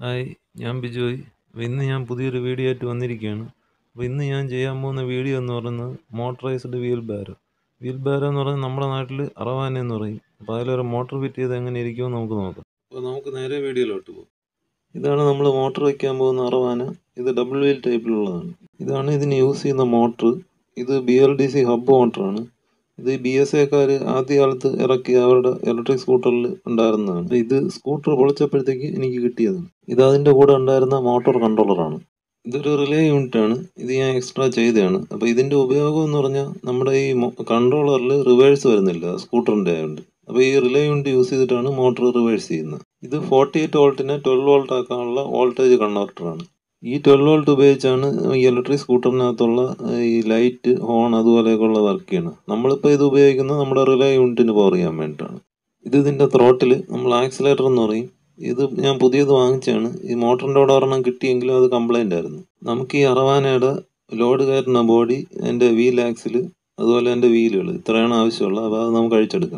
hi ഞാൻ ബിജോയ് അപ്പോൾ ഇന്ന് ഞാൻ പുതിയൊരു വീഡിയോ ആയിട്ട് വന്നിരിക്കുകയാണ് അപ്പോൾ ഇന്ന് ഞാൻ ചെയ്യാൻ പോകുന്ന വീഡിയോ എന്ന് പറയുന്നത് motorised wheel barrow wheel barrow എന്ന് പറയുന്നത് നമ്മുടെ നാട്ടിൽ അറവാന എന്ന് പറയും അപ്പോൾ അതിലൊരു മോട്ടർ ഫിറ്റ് ചെയ്ത് എങ്ങനെ ഇരിക്കുമെന്ന് നമുക്ക് നോക്കാം അപ്പോൾ നമുക്ക് നേരെ വീഡിയോയിലോട്ട് പോകും ഇതാണ് നമ്മൾ മോട്ടർ വയ്ക്കാൻ പോകുന്ന അറവാന ഇത് ഡബിൾ വീൽ ടൈപ്പിലുള്ളതാണ് ഇതാണ് ഇതിന് യൂസ് ചെയ്യുന്ന മോട്ടർ ഇത് B L D C hub മോട്ടറാണ് ഇത് ബി എസ് എക്കാർ ആദ്യകാലത്ത് ഇറക്കിയ അവരുടെ ഇലക്ട്രിക് സ്കൂട്ടറിൽ ഉണ്ടായിരുന്നതാണ് ഇത് സ്കൂട്ടർ പൊളിച്ചപ്പോഴത്തേക്ക് എനിക്ക് കിട്ടിയതാണ് ഇത് അതിൻ്റെ കൂടെ ഉണ്ടായിരുന്ന മോട്ടോർ കൺട്രോളറാണ് ഇതൊരു റിലേ യൂണിറ്റ് ആണ് ഇത് ഞാൻ എക്സ്ട്രാ ചെയ്തതാണ് അപ്പോൾ ഇതിൻ്റെ ഉപയോഗം എന്ന് പറഞ്ഞാൽ നമ്മുടെ ഈ കൺട്രോളറിൽ റിവേഴ്സ് വരുന്നില്ല സ്കൂട്ടറിൻ്റെ ആയതുകൊണ്ട് അപ്പോൾ ഈ റിലേ യൂണിറ്റ് യൂസ് ചെയ്തിട്ടാണ് മോട്ടോർ റിവേഴ്സ് ചെയ്യുന്നത് ഇത് ഫോർട്ടി എയ്റ്റ് വോൾട്ടിനെ ട്വൽവ് വോൾട്ട് ആക്കാനുള്ള വോൾട്ടേജ് കൺവെർട്ടറാണ് ഈ ട്വൽവ് വോൾട്ട് ഉപയോഗിച്ചാണ് ഈ ഇലക്ട്രിക് സ്കൂട്ടറിനകത്തുള്ള ഈ ലൈറ്റ് ഹോൺ അതുപോലെയൊക്കെയുള്ള വർക്ക് ചെയ്യണം നമ്മളിപ്പോൾ ഇത് ഉപയോഗിക്കുന്നത് നമ്മുടെ റിലേ യൂണിറ്റിന് പവർ ചെയ്യാൻ വേണ്ടിയിട്ടാണ് ഇത് ഇതിൻ്റെ ത്രോട്ടിൽ നമ്മൾ ആക്സിലേറ്റർ എന്ന് പറയും ഇത് ഞാൻ പുതിയത് വാങ്ങിച്ചാണ് ഈ മോട്ടറിൻ്റെ കൂടെ ഒരെണ്ണം കിട്ടിയെങ്കിലും അത് കംപ്ലൈൻ്റ് ആയിരുന്നു നമുക്ക് ഈ അറവാനയുടെ ലോഡ് കയറ്റുന്ന ബോഡി എൻ്റെ വീൽ ആക്സിൽ അതുപോലെ എൻ്റെ വീലുകൾ ഇത്രയാണ് ആവശ്യമുള്ളത് അപ്പോൾ അത് നമുക്ക് അഴിച്ചെടുക്കാം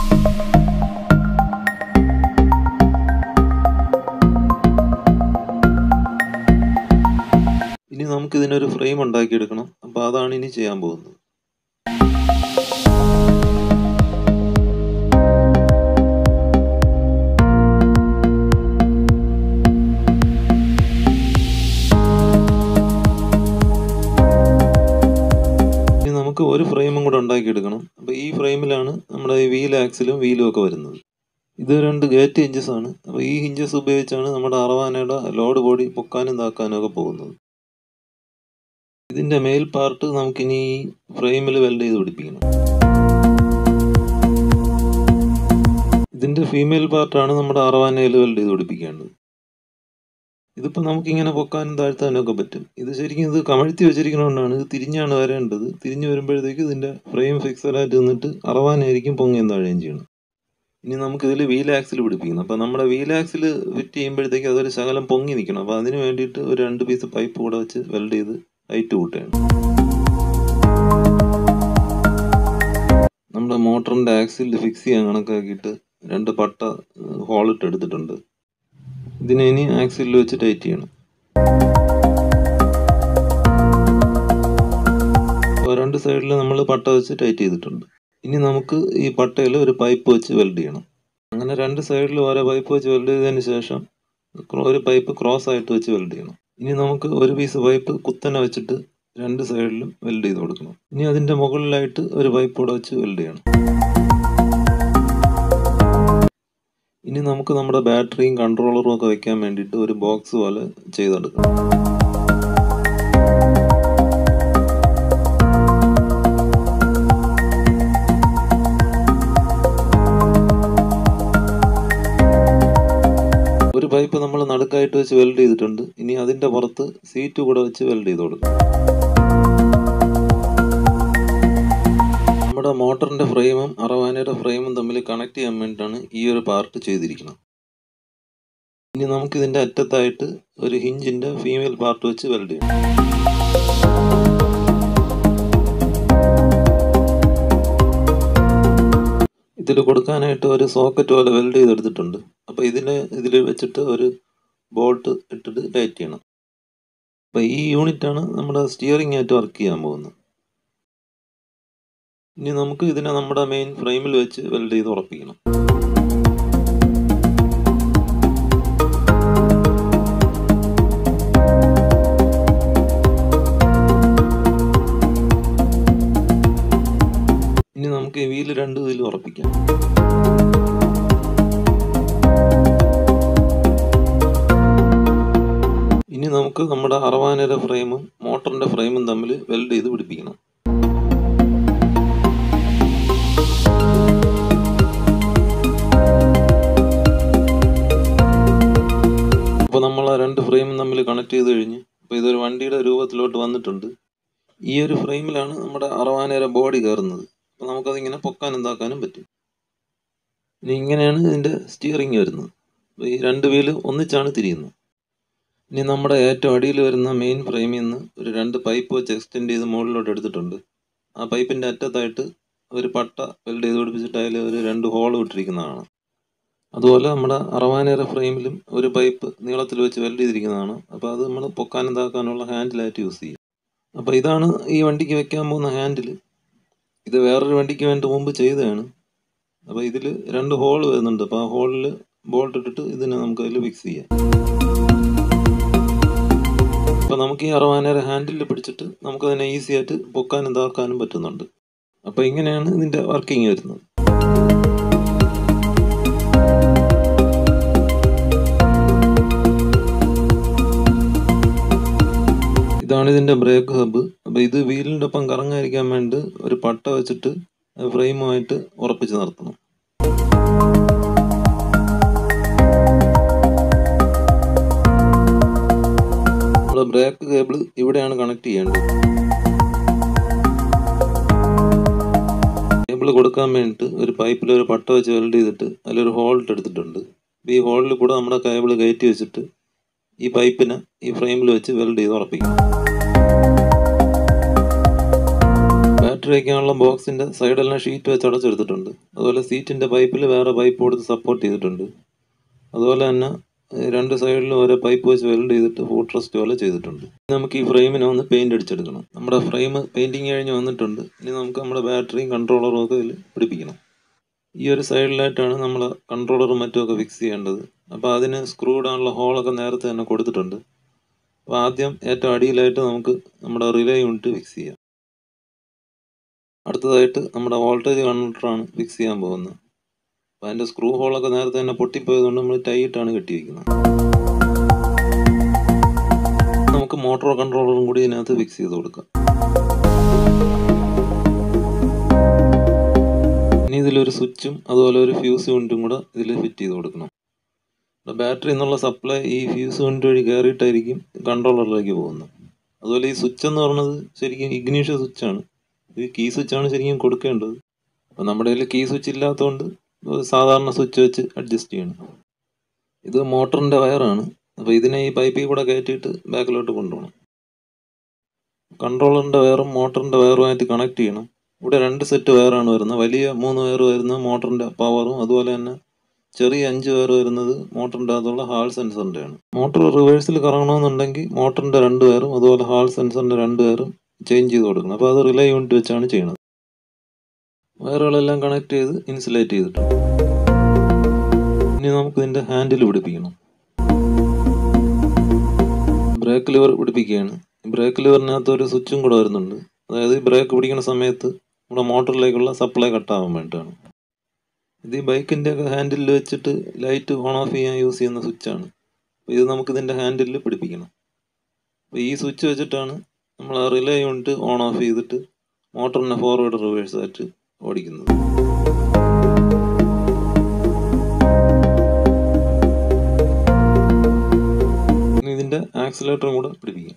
ഇനി നമുക്ക് ഇതിനൊരു ഫ്രെയിം ഉണ്ടാക്കിയെടുക്കണം അപ്പോൾ അതാണ് ഇനി ചെയ്യാൻ പോകുന്നത് ഇനി നമുക്ക് ഒരു ഫ്രെയിമും കൂടെ ഉണ്ടാക്കിയെടുക്കണം അപ്പോൾ ഈ ഫ്രെയിമിലാണ് നമ്മുടെ ഈ വീൽ ആക്സിലും വീലും ഒക്കെ വരുന്നത് ഇത് രണ്ട് ഗേറ്റ് ഹിഞ്ചസ് ആണ് അപ്പോൾ ഈ ഹിഞ്ചസ് ഉപയോഗിച്ചാണ് നമ്മുടെ അറവാനയുടെ ലോഡ് ബോഡി പൊക്കാനും താക്കാനും ഒക്കെ പോകുന്നത് ഇതിൻ്റെ മെയിൽ പാർട്ട് നമുക്കിനി ഈ ഫ്രെയിമിൽ വെൽഡ് ചെയ്ത് പിടിപ്പിക്കണം ഇതിൻ്റെ ഫീമെയിൽ പാർട്ടാണ് നമ്മുടെ അറവാനയിൽ വെൽഡ് ചെയ്ത് പിടിപ്പിക്കേണ്ടത് ഇതിപ്പോൾ നമുക്കിങ്ങനെ പൊക്കാനും താഴ്ത്താനും ഒക്കെ പറ്റും ഇത് ശരിക്കും ഇത് കമഴ്ത്തി വെച്ചിരിക്കുന്നതുകൊണ്ടാണ് ഇത് തിരിഞ്ഞാണ് വരേണ്ടത് തിരിഞ്ഞു വരുമ്പോഴത്തേക്ക് ഇതിൻ്റെ ഫ്രെയിം ഫിക്സഡായിട്ട് നിന്നിട്ട് അറവാനായിരിക്കും പൊങ്ങിയും താഴെയും ചെയ്യണം ഇനി നമുക്ക് ഇതിൽ വീൽ ആക്സിൽ പിടിപ്പിക്കണം അപ്പോൾ നമ്മുടെ വീൽ ആക്സിൽ ഫിറ്റ് ചെയ്യുമ്പോഴത്തേക്ക് അതൊരു ശകലം പൊങ്ങി നിൽക്കണം അപ്പോൾ അതിന് വേണ്ടിയിട്ട് ഒരു രണ്ട് പീസ് പൈപ്പ് കൂടെ വെച്ച് വെൽഡ് ചെയ്ത് ഹൈറ്റ് കൂട്ടുകയാണ് നമ്മുടെ മോട്ടറിൻ്റെ ആക്സിൽ ഫിക്സ് ചെയ്യാൻ കണക്കാക്കിയിട്ട് രണ്ട് പട്ട ഹോളിട്ട് എടുത്തിട്ടുണ്ട് ഇതിനെ ഇനി ആക്സിലിൽ വെച്ച് ടൈറ്റ് ചെയ്യണം അപ്പോൾ രണ്ട് സൈഡിൽ നമ്മൾ പട്ട വെച്ച് ടൈറ്റ് ചെയ്തിട്ടുണ്ട് ഇനി നമുക്ക് ഈ പട്ടയിൽ ഒരു പൈപ്പ് വെച്ച് വെൽഡ് ചെയ്യണം അങ്ങനെ രണ്ട് സൈഡിൽ ഓരോ പൈപ്പ് വെച്ച് വെൽഡ് ചെയ്തതിന് ശേഷം ഒരു പൈപ്പ് ക്രോസ് ആയിട്ട് വെച്ച് വെൽഡ് ചെയ്യണം ഇനി നമുക്ക് ഒരു പീസ് പൈപ്പ് കുത്തനെ വെച്ചിട്ട് രണ്ട് സൈഡിലും വെൽഡ് ചെയ്ത് കൊടുക്കണം ഇനി അതിൻ്റെ മുകളിലായിട്ട് ഒരു പൈപ്പ് കൂടെ വെച്ച് വെൽഡ് ചെയ്യണം ഇനി നമുക്ക് നമ്മുടെ ബാറ്ററിയും കൺട്രോളറും ഒക്കെ വെക്കാൻ വേണ്ടിയിട്ട് ഒരു ബോക്സ് പോലെ ചെയ്തെടുക്കണം ഒരു പൈപ്പ് നമ്മൾ നടുക്കായിട്ട് വെച്ച് വെൽഡ് ചെയ്തിട്ടുണ്ട് ഇനി അതിൻ്റെ പുറത്ത് സീറ്റ് കൂടെ വെച്ച് വെൽഡ് ചെയ്ത് കൊടുക്കും നമ്മുടെ മോട്ടറിൻ്റെ ഫ്രെയിമും അറവാനയുടെ ഫ്രെയിമും തമ്മിൽ കണക്ട് ചെയ്യാൻ വേണ്ടിയിട്ടാണ് ഈ ഒരു പാർട്ട് ചെയ്തിരിക്കുന്നത് ഇനി നമുക്ക് ഇതിൻ്റെ അറ്റത്തായിട്ട് ഒരു ഹിഞ്ചിൻ്റെ ഫീമെയിൽ പാർട്ട് വെച്ച് വെൽഡ് ചെയ്യണം ഇതിൽ കൊടുക്കാനായിട്ട് ഒരു സോക്കറ്റ് പോലെ വെൽഡ് ചെയ്തെടുത്തിട്ടുണ്ട് അപ്പോൾ ഇതിനെ ഇതിൽ വെച്ചിട്ട് ഒരു ബോൾട്ട് ഇട്ടിട്ട് ടൈറ്റ് ചെയ്യണം അപ്പോൾ ഈ യൂണിറ്റാണ് നമ്മുടെ സ്റ്റിയറിംഗ് ആയിട്ട് വർക്ക് ചെയ്യാൻ പോകുന്നത് ഇനി നമുക്ക് ഇതിനെ നമ്മുടെ മെയിൻ ഫ്രെയിമിൽ വെച്ച് വെൽഡ് ചെയ്ത് ഉറപ്പിക്കണം ഇനി നമുക്ക് ഈ വീല് രണ്ട് ഇതിൽ ഉറപ്പിക്കാം ഇനി നമുക്ക് നമ്മുടെ അറവാനയുടെ ഫ്രെയിമും മോട്ടറിന്റെ ഫ്രെയിമും തമ്മിൽ വെൽഡ് ചെയ്ത് പിടിപ്പിക്കണം അപ്പോൾ നമ്മൾ ആ രണ്ട് ഫ്രെയിമും തമ്മിൽ കണക്ട് ചെയ്ത് കഴിഞ്ഞ് അപ്പോൾ ഇതൊരു വണ്ടിയുടെ രൂപത്തിലോട്ട് വന്നിട്ടുണ്ട് ഈ ഒരു ഫ്രെയിമിലാണ് നമ്മുടെ അറവാനയുടെ ബോഡി കയറുന്നത് അപ്പോൾ നമുക്കതിങ്ങനെ പൊക്കാനും താക്കാനും പറ്റും ഇനി ഇങ്ങനെയാണ് ഇതിൻ്റെ സ്റ്റിയറിങ് വരുന്നത് അപ്പോൾ ഈ രണ്ട് വീല് ഒന്നിച്ചാണ് തിരിയുന്നത് ഇനി നമ്മുടെ ഏറ്റവും അടിയിൽ വരുന്ന മെയിൻ ഫ്രെയിമിൽ നിന്ന് ഒരു രണ്ട് പൈപ്പ് വെച്ച് എക്സ്റ്റെൻഡ് ചെയ്ത് മുകളിലോട്ട് എടുത്തിട്ടുണ്ട് ആ പൈപ്പിൻ്റെ അറ്റത്തായിട്ട് ഒരു പട്ട വെൽഡ് ചെയ്ത് പിടിപ്പിച്ചിട്ട് അതിൽ ഒരു രണ്ട് ഹോൾ ഇട്ടിരിക്കുന്നതാണ് അതുപോലെ നമ്മുടെ അറവാനേറെ ഫ്രെയിമിലും ഒരു പൈപ്പ് നീളത്തിൽ വെച്ച് വെൽഡ് ചെയ്തിരിക്കുന്നതാണ് അപ്പോൾ അത് നമ്മൾ പൊക്കാനും താക്കാനുള്ള ഹാൻഡിലായിട്ട് യൂസ് ചെയ്യും അപ്പോൾ ഇതാണ് ഈ വണ്ടിക്ക് വെക്കാൻ പോകുന്ന ഹാൻഡിൽ ഇത് വേറൊരു വണ്ടിക്ക് വേണ്ടി മുമ്പ് ചെയ്തതാണ് അപ്പോൾ ഇതിൽ രണ്ട് ഹോൾ വരുന്നുണ്ട് അപ്പോൾ ആ ഹോളിൽ ബോൾട്ട് ഇട്ടിട്ട് ഇതിനെ നമുക്ക് അതിൽ ഫിക്സ് ചെയ്യാം അപ്പോൾ നമുക്ക് ഈ അറവാനേരെ ഹാൻഡിൽ പിടിച്ചിട്ട് നമുക്കതിനെ ഈസി ആയിട്ട് പൊക്കാനും താക്കാനും പറ്റുന്നുണ്ട് അപ്പോൾ ഇങ്ങനെയാണ് ഇതിൻ്റെ വർക്കിംഗ് വരുന്നത് ഇതാണ് ഇതിൻ്റെ ബ്രേക്ക് ഹബ്ബ് അപ്പോൾ ഇത് വീലിൻ്റെ ഒപ്പം കറങ്ങാതിരിക്കാൻ വേണ്ടി ഒരു പട്ട വെച്ചിട്ട് ഫ്രെയിമുമായിട്ട് ഉറപ്പിച്ച് നിർത്തണം നമ്മുടെ ബ്രേക്ക് കേബിൾ ഇവിടെയാണ് കണക്ട് ചെയ്യേണ്ടത് കേബിൾ കൊടുക്കാൻ വേണ്ടിയിട്ട് ഒരു പൈപ്പിൽ ഒരു പട്ട വെച്ച് വെൽഡ് ചെയ്തിട്ട് അതിലൊരു ഹോൾട്ട് എടുത്തിട്ടുണ്ട് ഈ ഹോളിൽ കൂടെ നമ്മുടെ കേബിൾ കയറ്റി വെച്ചിട്ട് ഈ പൈപ്പിനെ ഈ ഫ്രെയിമിൽ വെച്ച് വെൽഡ് ചെയ്ത് ഉറപ്പിക്കണം ബാറ്ററി വയ്ക്കാനുള്ള ബോക്സിന്റെ സൈഡെല്ലാം ഷീറ്റ് വെച്ച് അടച്ചെടുത്തിട്ടുണ്ട് അതുപോലെ സീറ്റിന്റെ പൈപ്പിൽ വേറെ പൈപ്പ് കൊടുത്ത് സപ്പോർട്ട് ചെയ്തിട്ടുണ്ട് അതുപോലെ തന്നെ രണ്ട് സൈഡിലും ഓരോ പൈപ്പ് വെച്ച് വെൽഡ് ചെയ്തിട്ട് ഫുഡ് ട്രസ്റ്റ് പോലെ ചെയ്തിട്ടുണ്ട് നമുക്ക് ഈ ഫ്രെയിമിനെ ഒന്ന് പെയിന്റ് അടിച്ചെടുക്കണം നമ്മുടെ ഫ്രെയിം പെയിന്റിങ് കഴിഞ്ഞ് വന്നിട്ടുണ്ട് ഇനി നമുക്ക് നമ്മുടെ ബാറ്ററിയും കൺട്രോളറും ഒക്കെ ഇതിൽ പിടിപ്പിക്കണം ഈ ഒരു സൈഡിലായിട്ടാണ് നമ്മൾ കൺട്രോളറും മറ്റുമൊക്കെ ഫിക്സ് ചെയ്യേണ്ടത് അപ്പോൾ അതിന് സ്ക്രൂ ഇടാനുള്ള ഹോളൊക്കെ നേരത്തെ തന്നെ കൊടുത്തിട്ടുണ്ട് അപ്പോൾ ആദ്യം ഏറ്റവും അടിയിലായിട്ട് നമുക്ക് നമ്മുടെ റിലേ യൂണിറ്റ് ഫിക്സ് ചെയ്യാം അടുത്തതായിട്ട് നമ്മുടെ വോൾട്ടേജ് കൺവെർട്ടറാണ് ഫിക്സ് ചെയ്യാൻ പോകുന്നത് അപ്പോൾ അതിൻ്റെ സ്ക്രൂ ഹോളൊക്കെ നേരത്തെ തന്നെ പൊട്ടിപ്പോയതുകൊണ്ട് നമ്മൾ ടൈറ്റാണ് കെട്ടി വയ്ക്കുന്നത് നമുക്ക് മോട്ടോർ കൺട്രോളറും കൂടി ഇതിനകത്ത് ഫിക്സ് ചെയ്ത് കൊടുക്കാം ഇനി ഇതിലൊരു സ്വിച്ചും അതുപോലെ ഒരു ഫ്യൂസ് യൂണിറ്റും കൂടെ ഇതിൽ ഫിറ്റ് ചെയ്ത് കൊടുക്കണം ബാറ്ററി എന്നുള്ള സപ്ലൈ ഈ ഫ്യൂസ് യൂണിറ്റ് വഴി കയറിയിട്ടായിരിക്കും കൺട്രോളറിലേക്ക് പോകുന്നത് അതുപോലെ ഈ സ്വിച്ച് എന്ന് പറയുന്നത് ശരിക്കും ഇഗ്നീഷ്യ സ്വിച്ചാണ് ഇത് കീ സ്വിച്ചാണ് ശരിക്കും കൊടുക്കേണ്ടത് അപ്പോൾ നമ്മുടെ കയ്യിൽ കീ സ്വിച്ച് ഇല്ലാത്തതുകൊണ്ട് ഒരു സാധാരണ സ്വിച്ച് വെച്ച് അഡ്ജസ്റ്റ് ചെയ്യണം ഇത് മോട്ടറിൻ്റെ വയറാണ് അപ്പോൾ ഇതിനെ ഈ പൈപ്പിൽ കൂടെ കയറ്റിയിട്ട് ബാക്കിലോട്ട് കൊണ്ടുപോകണം കൺട്രോളറിൻ്റെ വയറും മോട്ടറിൻ്റെ വയറുമായിട്ട് കണക്ട് ചെയ്യണം ഇവിടെ രണ്ട് സെറ്റ് വയറാണ് വരുന്നത് വലിയ മൂന്ന് വയർ വരുന്നത് മോട്ടറിൻ്റെ പവറും അതുപോലെ തന്നെ ചെറിയ അഞ്ച് വയർ വരുന്നത് മോട്ടറിൻ്റെ അകത്തുള്ള ഹാൾ സെൻസറിൻ്റെയാണ് മോട്ടോർ റിവേഴ്സിൽ കറങ്ങണമെന്നുണ്ടെങ്കിൽ മോട്ടറിൻ്റെ രണ്ട് വയറും അതുപോലെ ഹാൾ സെൻസറിൻ്റെ രണ്ട് വയറും ചേഞ്ച് ചെയ്ത് കൊടുക്കണം അപ്പോൾ അത് റിലേ യൂണിറ്റ് വെച്ചാണ് ചെയ്യുന്നത് വയറുകളെല്ലാം കണക്ട് ചെയ്ത് ഇൻസുലേറ്റ് ചെയ്തിട്ടുണ്ട് ഇനി നമുക്ക് ഇതിൻ്റെ ഹാൻഡിൽ പിടിപ്പിക്കണം ബ്രേക്ക് ലിവർ പിടിപ്പിക്കുകയാണ് ബ്രേക്ക് ലിവറിനകത്ത് ഒരു സ്വിച്ചും കൂടെ വരുന്നുണ്ട് അതായത് ഈ ബ്രേക്ക് പിടിക്കുന്ന സമയത്ത് നമ്മുടെ മോട്ടറിലേക്കുള്ള സപ്ലൈ കട്ടാവാൻ വേണ്ടിയിട്ടാണ് ഇത് ഈ ബൈക്കിൻ്റെ ഒക്കെ ഹാൻഡിലിൽ വെച്ചിട്ട് ലൈറ്റ് ഓൺ ഓഫ് ചെയ്യാൻ യൂസ് ചെയ്യുന്ന സ്വിച്ചാണ് അപ്പോൾ ഇത് നമുക്ക് ഇതിൻ്റെ ഹാൻഡിലിൽ പിടിപ്പിക്കണം അപ്പോൾ ഈ സ്വിച്ച് വെച്ചിട്ടാണ് നമ്മൾ ആ റിലേ യൂണിറ്റ് ഓൺ ഓഫ് ചെയ്തിട്ട് മോട്ടറിനെ ഫോർവേഡ് റിവേഴ്സ് ആയിട്ട് ഓടിക്കുന്നത് ഇനി ഇതിൻ്റെ ആക്സിലേറ്ററും കൂടെ പിടിപ്പിക്കാം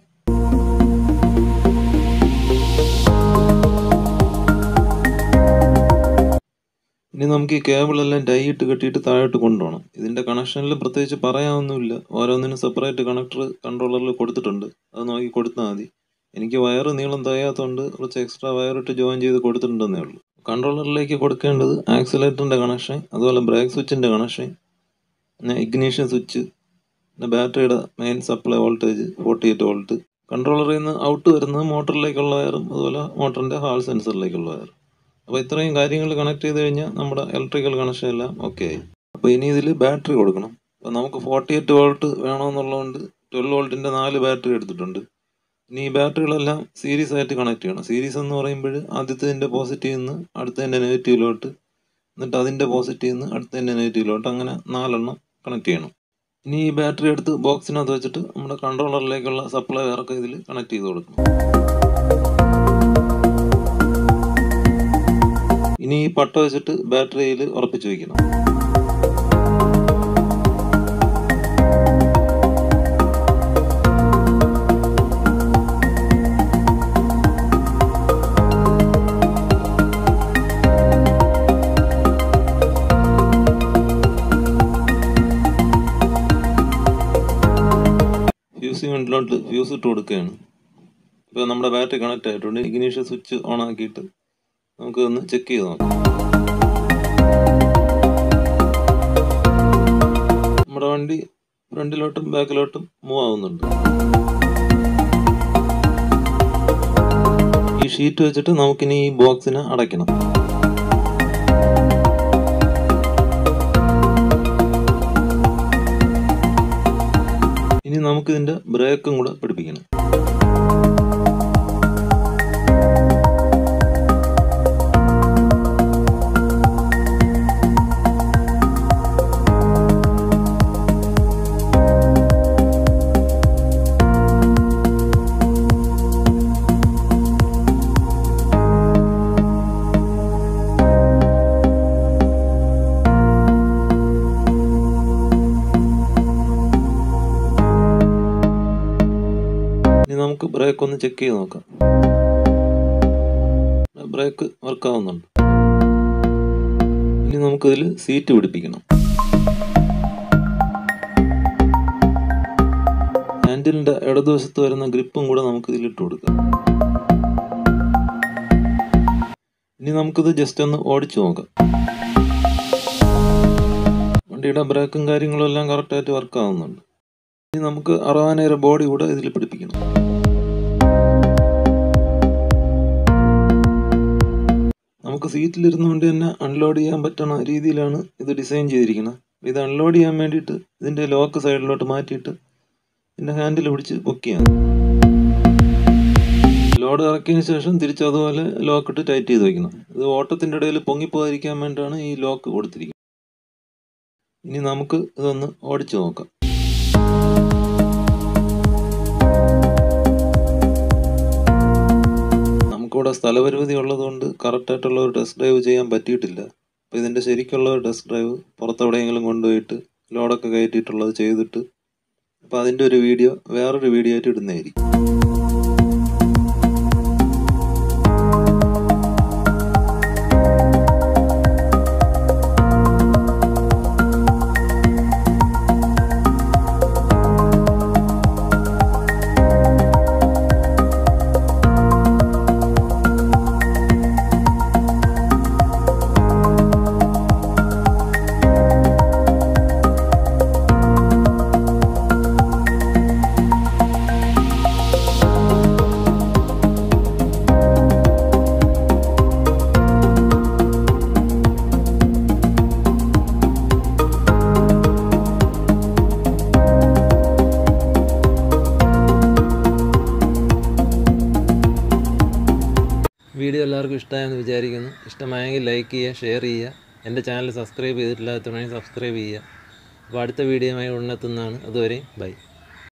ഇനി നമുക്ക് ഈ കേബിളെല്ലാം ടൈ ഇട്ട് കെട്ടിയിട്ട് താഴോട്ട് കൊണ്ടുപോകണം ഇതിൻ്റെ കണക്ഷനിൽ പ്രത്യേകിച്ച് പറയാനൊന്നുമില്ല ഓരോന്നിനും സെപ്പറേറ്റ് കണക്ടർ കൺട്രോളറിൽ കൊടുത്തിട്ടുണ്ട് അത് നോക്കി കൊടുത്താൽ മതി എനിക്ക് വയറ് നീളം തികയാത്തതുകൊണ്ട് കുറച്ച് എക്സ്ട്രാ വയറിട്ട് ജോയിൻ ചെയ്ത് കൊടുത്തിട്ടുണ്ടെന്നേ ഉള്ളൂ കൺട്രോളറിലേക്ക് കൊടുക്കേണ്ടത് ആക്സിലേറ്ററിൻ്റെ കണക്ഷൻ അതുപോലെ ബ്രേക്ക് സ്വിച്ചിൻ്റെ കണക്ഷൻ പിന്നെ ഇഗ്നീഷൻ സ്വിച്ച് പിന്നെ ബാറ്ററിയുടെ main supply voltage forty eight volt കൺട്രോളറിൽ നിന്ന് ഔട്ട് വരുന്നത് മോട്ടറിലേക്കുള്ള വയറും അതുപോലെ മോട്ടറിൻ്റെ ഹാൾ സെൻസറിലേക്കുള്ള വയർ അപ്പോൾ ഇത്രയും കാര്യങ്ങൾ കണക്ട് ചെയ്ത് കഴിഞ്ഞാൽ നമ്മുടെ ഇലക്ട്രിക്കൽ കണക്ഷൻ എല്ലാം ഓക്കെ ആയി അപ്പോൾ ഇനി ഇതിൽ ബാറ്ററി കൊടുക്കണം അപ്പോൾ നമുക്ക് ഫോർട്ടി എയ്റ്റ് വോൾട്ട് വേണമെന്നുള്ളതുകൊണ്ട് ട്വൽവ് വോൾട്ടിൻ്റെ നാല് ബാറ്ററി എടുത്തിട്ടുണ്ട് ഇനി ഈ ബാറ്ററികളെല്ലാം സീരീസ് ആയിട്ട് കണക്ട് ചെയ്യണം സീരീസ് എന്ന് പറയുമ്പോൾ ആദ്യത്തേതിൻ്റെ പോസിറ്റീവ് നിന്ന് അടുത്തതിൻ്റെ നെഗറ്റീവിലോട്ട് എന്നിട്ട് അതിൻ്റെ പോസിറ്റീവ് നിന്ന് അടുത്തതിൻ്റെ നെഗറ്റീവിലോട്ട് അങ്ങനെ നാലെണ്ണം കണക്ട് ചെയ്യണം ഇനി ഈ ബാറ്ററി എടുത്ത് ബോക്സിനകത്ത് വെച്ചിട്ട് നമ്മുടെ കൺട്രോളറിലേക്കുള്ള സപ്ലൈ വയറൊക്കെ ഇതിൽ കണക്ട് ചെയ്ത് കൊടുക്കണം ഇനി ഈ പട്ട വെച്ചിട്ട് ബാറ്ററിയിൽ ഉറപ്പിച്ച് വയ്ക്കണം ഫ്യൂസ് യൂണിറ്റിലോട്ട് ഫ്യൂസ് ഇട്ട് കൊടുക്കുകയാണ് ഇപ്പോൾ നമ്മുടെ ബാറ്ററി കണക്ട് ആയിട്ടുണ്ട് ഇഗ്നീഷ്യൻ സ്വിച്ച് ഓൺ ആക്കിയിട്ട് നമുക്ക് ഒന്ന് ചെക്ക് ചെയ്ത് നോക്കാം നമ്മുടെ വണ്ടി ഫ്രണ്ടിലോട്ടും ബാക്കിലോട്ടും മൂവ് ആവുന്നുണ്ട് ഈ ഷീറ്റ് വെച്ചിട്ട് നമുക്കിനി ഈ ബോക്സിനെ അടയ്ക്കണം ഇനി നമുക്കിതിൻ്റെ ബ്രേക്കും കൂടെ പിടിപ്പിക്കണം ഇനി നമുക്ക് ബ്രേക്ക് ഒന്ന് ചെക്ക് ചെയ്ത് നോക്കാം ബ്രേക്ക് വർക്ക് ആവുന്നുണ്ട് ഇനി നമുക്കിതിൽ സീറ്റ് പിടിപ്പിക്കണം ഹാൻഡിലിൻ്റെ ഇടതുവശത്ത് വരുന്ന ഗ്രിപ്പും കൂടെ നമുക്ക് ഇതിലിട്ട് കൊടുക്കാം ഇനി നമുക്കിത് ജസ്റ്റ് ഒന്ന് ഓടിച്ചു നോക്കാം വണ്ടിയുടെ ബ്രേക്കും കാര്യങ്ങളും എല്ലാം കറക്റ്റായിട്ട് വർക്ക് ആവുന്നുണ്ട് ഇനി നമുക്ക് അറുപതിനായിരം ബോഡി കൂടെ ഇതിൽ പിടിപ്പിക്കണം നമുക്ക് സീറ്റിലിരുന്നുകൊണ്ട് തന്നെ അൺലോഡ് ചെയ്യാൻ പറ്റുന്ന രീതിയിലാണ് ഇത് ഡിസൈൻ ചെയ്തിരിക്കുന്നത് ഇത് അൺലോഡ് ചെയ്യാൻ വേണ്ടിയിട്ട് ഇതിൻ്റെ ലോക്ക് സൈഡിലോട്ട് മാറ്റിയിട്ട് ഇതിൻ്റെ ഹാൻഡിൽ പിടിച്ച് ബുക്ക് ചെയ്യാം ലോഡ് ഇറക്കിയതിന് ശേഷം തിരിച്ച് അതുപോലെ ലോക്ക് ഇട്ട് ടൈറ്റ് ചെയ്ത് വെക്കണം ഇത് ഓട്ടത്തിൻ്റെ ഇടയിൽ പൊങ്ങിപ്പോകാതിരിക്കാൻ വേണ്ടിയാണ് ഈ ലോക്ക് കൊടുത്തിരിക്കുന്നത് ഇനി നമുക്ക് ഇതൊന്ന് ഓടിച്ചു നോക്കാം നമുക്കിവിടെ സ്ഥലപരിമിതി ഉള്ളതുകൊണ്ട് കറക്റ്റായിട്ടുള്ള ഒരു ടെസ്റ്റ് ഡ്രൈവ് ചെയ്യാൻ പറ്റിയിട്ടില്ല അപ്പോൾ ഇതിൻ്റെ ശരിക്കുള്ള ഒരു ടെസ്റ്റ് ഡ്രൈവ് പുറത്തെവിടെയെങ്കിലും കൊണ്ടുപോയിട്ട് ലോഡൊക്കെ കയറ്റിയിട്ടുള്ളത് ചെയ്തിട്ട് അപ്പോൾ അതിൻ്റെ ഒരു വീഡിയോ വേറൊരു വീഡിയോ ആയിട്ട് ഇടുന്നതായിരിക്കും വീഡിയോ എല്ലാവർക്കും ഇഷ്ടമായെന്ന് വിചാരിക്കുന്നു ഇഷ്ടമായെങ്കിൽ ലൈക്ക് ചെയ്യുക ഷെയർ ചെയ്യുക എൻ്റെ ചാനൽ സബ്സ്ക്രൈബ് ചെയ്തിട്ടില്ലാത്തവണെങ്കിൽ സബ്സ്ക്രൈബ് ചെയ്യുക അപ്പോൾ അടുത്ത വീഡിയോയുമായി ഉടനെത്തുന്നതാണ് അതുവരെ ബൈ